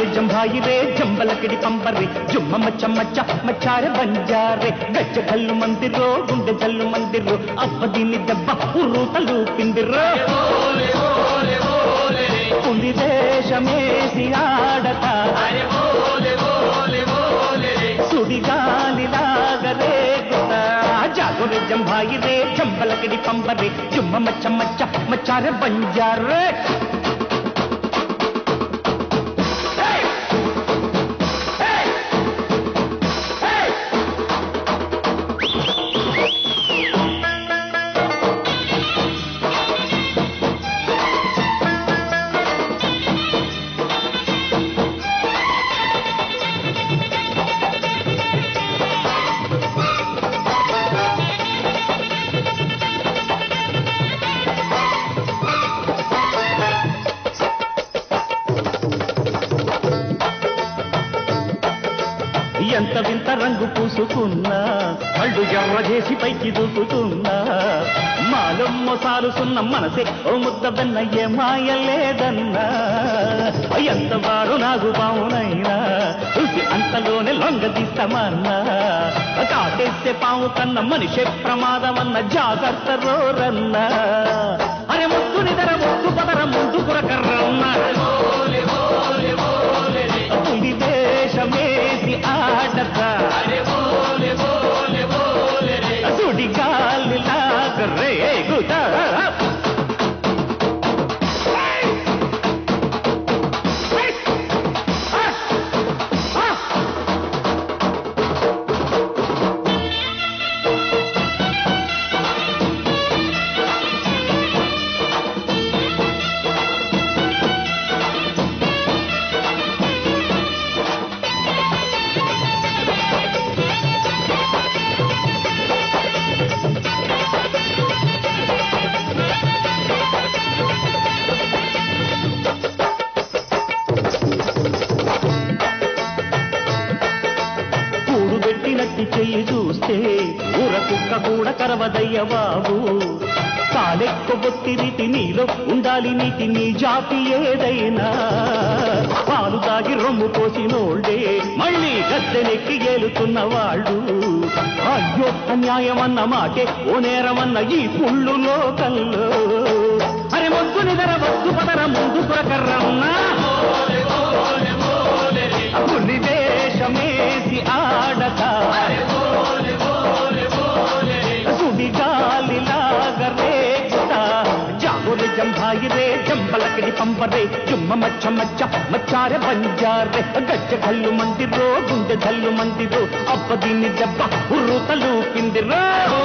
జాగురి జంభాయి రే జంబలకిడి పంపరి జుమ్మ మచ్చ మచ్చ మచ్చార బంజారే గజ్జ కల్లు మందిరో గుండె జల్లు మందిరో అప్ప దీన్ని దెబ్బ ఉర్రూతలు పిందిరో పులి దేశమేసి ఆడత సుడిగాలిలాగరే గుత జాగురి జంభాయి రే జంబలకిడి పంపరి జుమ్మ మచ్చ మచ్చ మచ్చార బంజారే ఎంత వింత రంగు పూసుకున్నా కళ్ళు ఎర్ర చేసి పైకి దూకుతున్నా మాలో మొసాలుసున్న మనసే ఓ ముద్ద వెన్న ఏ మాయ లేదన్నా ఎంత వారు నాకు బావునైనా చూసి అంతలోనే లొంగ తీస్తామన్నా కాటేస్తే పాము కన్న మనిషే ప్రమాదమన్న జాగ్రత్త రోరన్నా అరే ముద్దు నిదర ముద్దు పదర ముందు కురకర్రన్నా పులి దేశమేసి ఆడత సుడి గాలి లాగరే గుద కూడు పెట్టినట్టి చెయ్యి చూస్తే ఊర కుక్క కూడా కరవదయ్య బాబు కాలెక్కు బొత్తి రీతి నీలో ఉండాలి నీతి నీ జాతి ఏదైనా పాలు తాగి రొమ్ము పోసినోళ్ళే మళ్ళీ గద్దెనెక్కి గేలుతున్న వాళ్ళు అయ్యో అన్యాయమన్న మాటే ఓ నేరమన్న ఈ పుళ్ళు లోకల్లో అరే మొద్దు నిదర వద్దు పదర ముందు ప్రకర్రన్నా పులి దేశమేసి ఆడత సుడిగాలి లాగరేగుత జాగురి జంభాయి రే జంబలకిడి పంపరే జుమ్మ మచ్చ మచ్చ మచ్చారె బంజారే గజ్జ కల్లు మందిరో గుండె జల్లు మందిరో అప్ప దీన్ని దెబ్బ ఉర్రుతలు కిందిరో